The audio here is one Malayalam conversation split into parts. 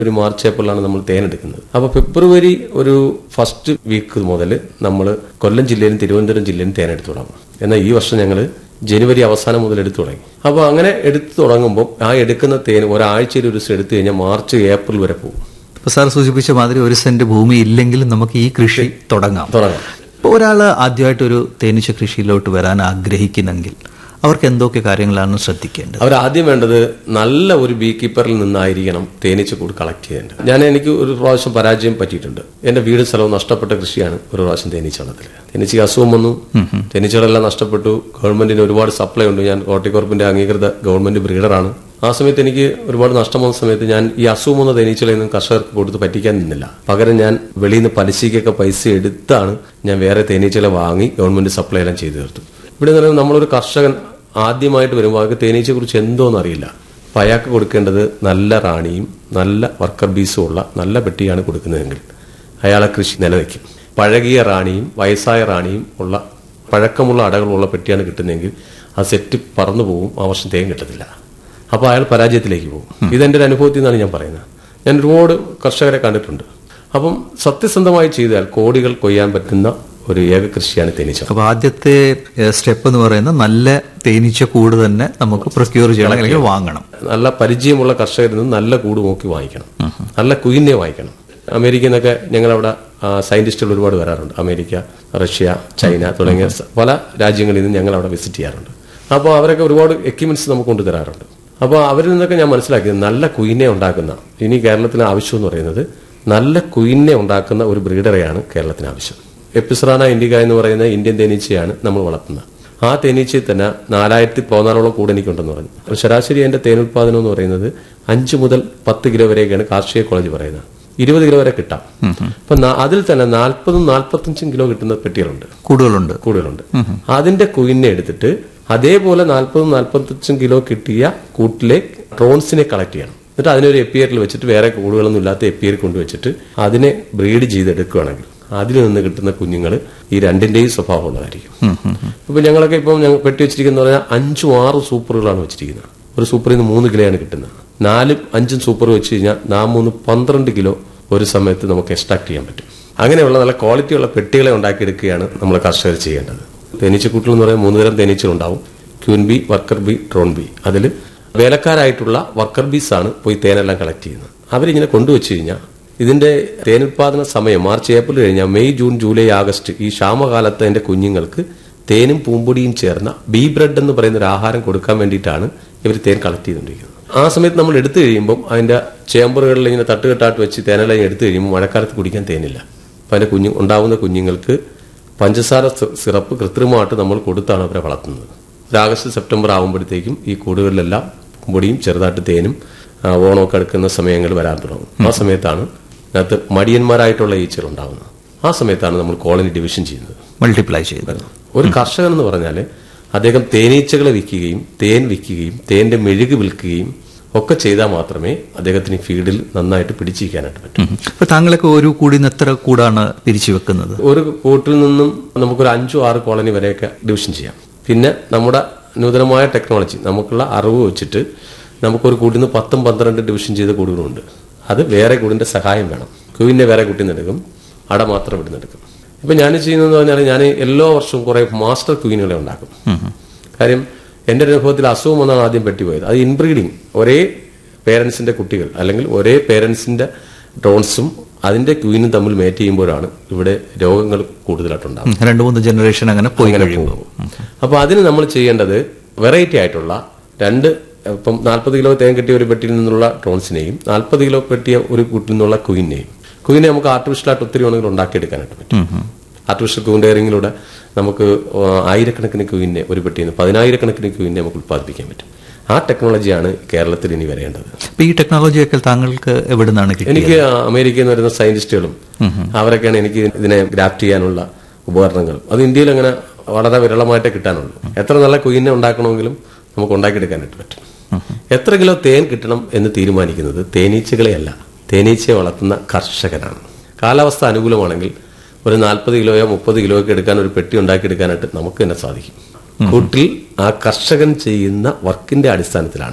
ഒരു മാർച്ച് ഏപ്രിലാണ് നമ്മൾ തേൻ എടുക്കുന്നത് അപ്പൊ ഫെബ്രുവരി ഒരു ഫസ്റ്റ് വീക്ക് മുതൽ നമ്മൾ കൊല്ലം ജില്ലയിലും തിരുവനന്തപുരം ജില്ലയിലും തേൻ എടുത്തു തുടങ്ങും എന്നാൽ ഈ വർഷം ഞങ്ങൾ ജനുവരി അവസാനം മുതൽ എടുത്തു തുടങ്ങി അപ്പോൾ അങ്ങനെ എടുത്തു തുടങ്ങുമ്പോൾ ആ എടുക്കുന്ന തേൻ ഒരാഴ്ചയിൽ ഒരു ദിവസം എടുത്തു കഴിഞ്ഞാൽ മാർച്ച് ഏപ്രിൽ വരെ പോകും ഇപ്പൊ സാർ സൂചിപ്പിച്ച മാതിരി ഒരു സെന്റ് ഭൂമി ഇല്ലെങ്കിലും നമുക്ക് ഈ കൃഷി തുടങ്ങാം തുടങ്ങാം ഇപ്പോൾ ഒരാൾ ആദ്യമായിട്ട് ഒരു തേനീച്ച കൃഷിയിലോട്ട് വരാൻ ആഗ്രഹിക്കുന്നെങ്കിൽ അവർക്ക് എന്തൊക്കെ കാര്യങ്ങളാണ് ശ്രദ്ധിക്കേണ്ടത് അവർ ആദ്യം വേണ്ടത് നല്ല ഒരു ബീ കീപ്പറിൽ നിന്നായിരിക്കണം തേനീച്ച കൂട് കളക്ട് ചെയ്യേണ്ടത് ഞാൻ എനിക്ക് ഒരു പ്രാവശ്യം പരാജയം പറ്റിയിട്ടുണ്ട് എന്റെ വീട് സ്ഥലവും നഷ്ടപ്പെട്ട കൃഷിയാണ് ഒരു പ്രാവശ്യം തേനീച്ച വളത്തിൽ തേനീച്ചയ്ക്ക് അസുഖം വന്നു തേനീച്ചകളെല്ലാം നഷ്ടപ്പെട്ടു ഗവൺമെന്റിന് ഒരുപാട് സപ്ലൈ ഉണ്ട് ഞാൻ കോർട്ടിക്കോർപ്പിന്റെ അംഗീകൃത ഗവൺമെന്റ് ബ്രീഡറാണ് ആ സമയത്ത് എനിക്ക് ഒരുപാട് നഷ്ടം വന്ന സമയത്ത് ഞാൻ ഈ അസുഖം വന്ന തേനീച്ചകളെയൊന്നും കർഷകർക്ക് കൊടുത്ത് പറ്റിക്കാൻ നിന്നില്ല പകരം ഞാൻ വെളിയിൽ നിന്ന് പലിശയ്ക്കൊക്കെ പൈസ എടുത്താണ് ഞാൻ വേറെ തേനീച്ചകളെ വാങ്ങി ഗവൺമെന്റ് സപ്ലൈ എല്ലാം ചെയ്തു തീർത്തു ഇവിടെ എന്ന് പറയുമ്പോൾ നമ്മളൊരു കർഷകൻ ആദ്യമായിട്ട് വരുമ്പോൾ അയാൾക്ക് തേനീച്ചയെ കുറിച്ച് എന്തോന്ന് അറിയില്ല അപ്പൊ അയാൾക്ക് കൊടുക്കേണ്ടത് നല്ല റാണിയും നല്ല വർക്കർ ബീസും ഉള്ള നല്ല പെട്ടിയാണ് കൊടുക്കുന്നതെങ്കിൽ അയാളെ കൃഷി നിലനിൽക്കും പഴകിയ റാണിയും വയസ്സായ റാണിയും ഉള്ള പഴക്കമുള്ള അടകളുള്ള പെട്ടിയാണ് കിട്ടുന്നതെങ്കിൽ ആ സെറ്റ് പറന്നു പോകും ആ വർഷം തേൻ കിട്ടത്തില്ല അപ്പോൾ അയാൾ പരാജയത്തിലേക്ക് പോകും ഇതെന്റെ ഒരു അനുഭവത്തിൽ നിന്നാണ് ഞാൻ പറയുന്നത് ഞാൻ ഒരുപാട് കർഷകരെ കണ്ടിട്ടുണ്ട് അപ്പം സത്യസന്ധമായി ചെയ്താൽ കോടികൾ കൊയ്യാൻ പറ്റുന്ന ഒരു ഏക കൃഷിയാണ് തേനീച്ച അപ്പൊ ആദ്യത്തെ സ്റ്റെപ്പ് എന്ന് പറയുന്നത് നല്ല തേനീച്ച കൂട് തന്നെ നമുക്ക് പ്രൊക്യൂർ ചെയ്യണം അല്ലെങ്കിൽ വാങ്ങണം നല്ല പരിചയമുള്ള കർഷകരിൽ നിന്ന് നല്ല കൂട് നോക്കി വാങ്ങിക്കണം നല്ല കുയിനെ വാങ്ങിക്കണം അമേരിക്കയിൽ നിന്നൊക്കെ ഞങ്ങളവിടെ സയന്റിസ്റ്റുകൾ ഒരുപാട് വരാറുണ്ട് അമേരിക്ക റഷ്യ ചൈന തുടങ്ങിയ സ- പല രാജ്യങ്ങളിൽ നിന്ന് ഞങ്ങൾ അവിടെ വിസിറ്റ് ചെയ്യാറുണ്ട് അപ്പോൾ അവരൊക്കെ ഒരുപാട് എക്യുപ്മെന്റ്സ് നമുക്ക് കൊണ്ടുതരാറുണ്ട് അപ്പോൾ അവരിൽ നിന്നൊക്കെ ഞാൻ മനസ്സിലാക്കിയത് നല്ല കുയിനെ ഉണ്ടാക്കുന്ന ഇനി കേരളത്തിന് ആവശ്യം എന്ന് പറയുന്നത് നല്ല കുയിനെ ഉണ്ടാക്കുന്ന ഒരു ബ്രീഡറെയാണ് കേരളത്തിന് ആവശ്യം എപ്പിസ്രാന ഇൻഡിക എന്ന് പറയുന്ന ഇന്ത്യൻ തേനീച്ചയാണ് നമ്മൾ വളർത്തുന്നത് ആ തേനീച്ചയിൽ തന്നെ നാലായിരത്തി പതിനാലോളം കൂടെ എനിക്കുണ്ടെന്ന് പറഞ്ഞു അപ്പോൾ ശരാശരി എന്റെ തേൻ ഉത്പാദനം എന്ന് പറയുന്നത് അഞ്ച് മുതൽ പത്ത് കിലോ വരെയൊക്കെയാണ് കാർഷിക കോളേജ് പറയുന്നത് ഇരുപത് കിലോ വരെ കിട്ടാം അപ്പൊ നാ- അതിൽ തന്നെ നാൽപ്പതും നാൽപ്പത്തഞ്ചും കിലോ കിട്ടുന്ന പെട്ടികളുണ്ട് കൂടുകളുണ്ട് കൂടുതലുണ്ട് അതിന്റെ കുയിനെ എടുത്തിട്ട് അതേപോലെ നാൽപ്പതും നാൽപ്പത്തഞ്ചും കിലോ കിട്ടിയ കൂട്ടിലെ ഡ്രോൺസിനെ കളക്ട് ചെയ്യണം എന്നിട്ട് അതിനൊരു എപ്പിയറിൽ വെച്ചിട്ട് വേറെ കൂടുകളൊന്നും ഇല്ലാത്ത എപ്പിയർ കൊണ്ടുവച്ചിട്ട് അതിനെ ബ്രീഡ് ചെയ്തെടുക്കുകയാണെങ്കിൽ അതിൽ നിന്ന് കിട്ടുന്ന കുഞ്ഞുങ്ങൾ ഈ രണ്ടിന്റെയും സ്വഭാവമുള്ളതായിരിക്കും ഇപ്പൊ ഞങ്ങളൊക്കെ ഇപ്പം ഞങ്ങൾ പെട്ടി വെച്ചിരിക്കുന്ന പറഞ്ഞാൽ അഞ്ചും ആറും സൂപ്പറുകളാണ് വെച്ചിരിക്കുന്നത് ഒരു സൂപ്പറിൽ നിന്ന് മൂന്ന് കിലോയാണ് കിട്ടുന്നത് നാലും അഞ്ചും സൂപ്പർ വെച്ച് കഴിഞ്ഞാൽ നാം മൂന്ന് പന്ത്രണ്ട് കിലോ ഒരു സമയത്ത് നമുക്ക് എക്സ്ട്രാക്ട് ചെയ്യാൻ പറ്റും അങ്ങനെയുള്ള നല്ല ക്വാളിറ്റിയുള്ള പെട്ടികളെ ഉണ്ടാക്കിയെടുക്കുകയാണ് നമ്മൾ കർഷകർ ചെയ്യേണ്ടത് തേനീച്ചക്കൂട്ടിൽ എന്ന് പറയുമ്പോൾ മൂന്ന് തരം തേനീച്ചകളുണ്ടാവും queen bee worker bee drone bee അതിൽ വേലക്കാരായിട്ടുള്ള വർക്കർ ബീസ് ആണ് പോയി തേനെല്ലാം കളക്ട് ചെയ്യുന്നത് അവരിങ്ങനെ കൊണ്ടുവച്ച് കഴിഞ്ഞാൽ ഇതിന്റെ തേനുൽപാദന സമയം മാർച്ച് ഏപ്രിൽ കഴിഞ്ഞാൽ മെയ് ജൂൺ ജൂലൈ ആഗസ്റ്റ് ഈ ക്ഷാമകാലത്ത് അതിന്റെ കുഞ്ഞുങ്ങൾക്ക് തേനും പൂമ്പൊടിയും ചേർന്ന ബീ ബ്രെഡ് എന്ന് പറയുന്ന ഒരു ആഹാരം കൊടുക്കാൻ വേണ്ടിയിട്ടാണ് ഇവർ തേൻ കളക്ട് ചെയ്തുകൊണ്ടിരിക്കുന്നത് ആ സമയത്ത് നമ്മൾ എടുത്തു കഴിയുമ്പോൾ അതിന്റെ ചേമ്പറുകളിൽ ഇങ്ങനെ തട്ടുകെട്ടാട്ട് വെച്ച് തേനെല്ലാം എടുത്തു കഴിയുമ്പോൾ മഴക്കാലത്ത് കുടിക്കാൻ തേനില്ല അപ്പൊ അതിന്റെ കുഞ്ഞു ഉണ്ടാവുന്ന കുഞ്ഞുങ്ങൾക്ക് പഞ്ചസാര സി- സിറപ്പ് കൃത്രിമമായിട്ട് നമ്മൾ കൊടുത്താണ് അവരെ വളർത്തുന്നത് ഒരു ആഗസ്റ്റ് സെപ്റ്റംബർ ആകുമ്പോഴത്തേക്കും ഈ കൂടുകളിലെല്ലാം പൊടിയും ചെറുതായിട്ട് തേനും ആ, ഓണമൊക്കെ അടുക്കുന്ന സമയങ്ങൾ വരാൻ തുടങ്ങും ആ സമയത്താണ് അതിനകത്ത് മടിയന്മാരായിട്ടുള്ള ഈച്ചകൾ ഉണ്ടാകുന്നത് ആ സമയത്താണ് നമ്മൾ കോളനി ഡിവിഷൻ ചെയ്യുന്നത് മൾട്ടിപ്ലൈ ചെയ്ത് ഒരു കർഷകൻ എന്ന് പറഞ്ഞാൽ അദ്ദേഹം തേനീച്ചകളെ വിൽക്കുകയും തേൻ വിൽക്കുകയും തേന്റെ മെഴുക് വിൽക്കുകയും ഒക്കെ ചെയ്താൽ മാത്രമേ അദ്ദേഹത്തിന് ഈ ഫീൽഡിൽ നന്നായിട്ട് പിടിച്ചിരിക്കാനായിട്ട് പറ്റൂ ഉം. അപ്പൊ താങ്കളൊക്കെ ഒരു കൂടിന്ന് എത്ര കൂടാണ് പിരിച്ചു വെക്കുന്നത് ഒരു കൂട്ടിൽ നിന്നും നമുക്കൊരു അഞ്ചോ ആറ് കോളനി വരെയൊക്കെ ഡിവിഷൻ ചെയ്യാം പിന്നെ നമ്മുടെ നൂതനമായ ടെക്നോളജി നമുക്കുള്ള അറിവ് വെച്ചിട്ട് നമുക്കൊരു കൂട്ടിൽ നിന്ന് പത്തും പന്ത്രണ്ട് ഡിവിഷൻ ചെയ്ത കൂടുകളുണ്ട് അത് വേറെ കൂടിന്റെ സഹായം വേണം ക്യൂവിന്റെ വേറെ കൂട്ടിൽ നിന്ന് എടുക്കും അട മാത്രം ഇവിടുന്ന് എടുക്കും ഇപ്പൊ ഞാൻ ചെയ്യുന്നതെന്ന് പറഞ്ഞാൽ ഞാൻ എല്ലാ വർഷവും കുറെ മാസ്റ്റർ ക്യൂനുകളെ ഉണ്ടാക്കും കാര്യം എന്റെ ഒരു അനുഭവത്തിൽ അസുഖം വന്നാണ് ആദ്യം പെട്ടിപ്പോയത് അത് ഇൻബ്രീഡിങ് ഒരേ പേരൻസിന്റെ കുട്ടികൾ അല്ലെങ്കിൽ ഒരേ പേരൻസിന്റെ ഡ്രോൺസും അതിന്റെ ക്യൂനും തമ്മിൽ മേറ്റ് ചെയ്യുമ്പോഴാണ് ഇവിടെ രോഗങ്ങൾ കൂടുതലായിട്ടുണ്ടാകുന്നത് ഉം. രണ്ടു മൂന്ന് ജനറേഷൻ അങ്ങനെ പോയി കഴിയുമ്പോൾ അപ്പൊ അതിന് നമ്മൾ ചെയ്യേണ്ടത് വെറൈറ്റി ആയിട്ടുള്ള രണ്ട് ഇപ്പം നാൽപ്പത് കിലോ തേൻ കിട്ടിയ ഒരു പെട്ടിയിൽ നിന്നുള്ള ഡ്രോൺസിനെയും നാൽപ്പത് കിലോ പെട്ടിയ ഒരു കൂട്ടിൽ നിന്നുള്ള കുയിനെയും കുയിനെ നമുക്ക് ആർട്ടിഫിഷ്യലായിട്ട് ഒത്തിരി വേണമെങ്കിൽ ഉണ്ടാക്കിയെടുക്കാനായിട്ട് പറ്റും ആർട്ടിഫിഷ്യൽ കൂണ്ടയറിങ്ങിലൂടെ നമുക്ക് ആ, ആയിരക്കണക്കിന് ക്യൂവിനെ ഒരു പെട്ടിയിൽ നിന്ന് പതിനായിരക്കണക്കിന് ക്യൂവിനെ നമുക്ക് ഉത്പാദിപ്പിക്കാൻ പറ്റും ആ ടെക്നോളജിയാണ് കേരളത്തിൽ ഇനി വരേണ്ടത് അപ്പൊ ഈ ടെക്നോളജിയൊക്കെ താങ്കൾക്ക് എവിടെ നിന്നാണ് കിട്ടിയത് എനിക്ക് അമേരിക്കയിൽ നിന്ന് വരുന്ന സയന്റിസ്റ്റുകളും അവരൊക്കെയാണ് എനിക്ക് ഇതിനെ ഗ്രാഫ്റ്റ് ചെയ്യാനുള്ള ഉപകരണങ്ങൾ അത് ഇന്ത്യയിൽ അങ്ങനെ വളരെ വിരളമായിട്ടേ കിട്ടാനുള്ളൂ എത്ര നല്ല കുയിനെ ഉണ്ടാക്കണമെങ്കിലും നമുക്ക് ഉണ്ടാക്കിയെടുക്കാനായിട്ട് പറ്റും എത്ര കിലോ തേൻ കിട്ടണം എന്ന് തീരുമാനിക്കുന്നത് തേനീച്ചകളെയല്ല തേനീച്ചയെ വളർത്തുന്ന കർഷകനാണ് കാലാവസ്ഥ അനുകൂലമാണെങ്കിൽ ഒരു നാൽപ്പത് കിലോയോ മുപ്പത് കിലോയോ ഒക്കെ എടുക്കാൻ ഒരു പെട്ടി ഉണ്ടാക്കിയെടുക്കാനായിട്ട് നമുക്ക് തന്നെ സാധിക്കും കൂട്ടിൽ ആ കർഷകൻ ചെയ്യുന്ന വർക്കിന്റെ അടിസ്ഥാനത്തിലാണ്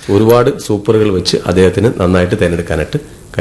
ഒരുപാട് സൂപ്പറുകൾ വെച്ച് അദ്ദേഹത്തിന് നന്നായിട്ട് തിരഞ്ഞെടുക്കാനായിട്ട്